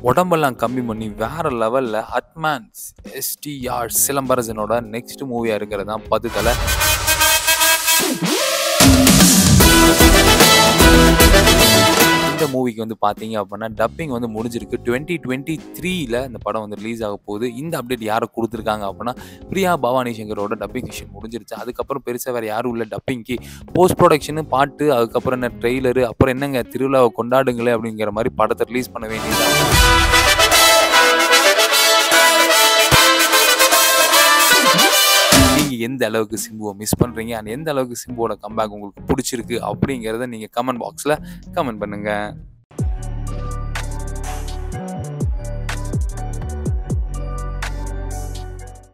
உடம்பெல்லாம் கம்மி பண்ணி வேற லெவலில் அட்மான்ஸ் எஸ்டிஆர் சிலம்பரசனோட நெக்ஸ்ட் மூவியாக இருக்கிறது தான் பது தலை இந்த மூவிக்கு வந்து பார்த்தீங்க அப்படின்னா டப்பிங் வந்து முடிஞ்சிருக்கு டுவெண்ட்டி டுவெண்ட்டி த்ரீல இந்த படம் வந்து ரிலீஸ் ஆக போகுது இந்த அப்டேட் யாரை கொடுத்துருக்காங்க அப்படின்னா பிரியா பவானி சங்கரோட டப்பிங் மிஷின் முடிஞ்சிருச்சு அதுக்கப்புறம் பெருசாக வேறு யாரும் இல்லை டப்பிங்க்கு போஸ்ட் ப்ரொடக்ஷனு பாட்டு அதுக்கப்புறம் என்ன ட்ரெய்லரு அப்புறம் என்னங்க திருவிழாவை கொண்டாடுங்களே அப்படிங்கிற மாதிரி படத்தை ரிலீஸ் பண்ண வேண்டியது நீங்கள் எந்த அளவுக்கு சிம்புவை மிஸ் பண்ணுறீங்க அண்ட் எந்த அளவுக்கு சிம்புவோட கம்பேக் உங்களுக்கு பிடிச்சிருக்கு அப்படிங்கிறத நீங்கள் கமெண்ட் பாக்ஸில் கமெண்ட் பண்ணுங்கள்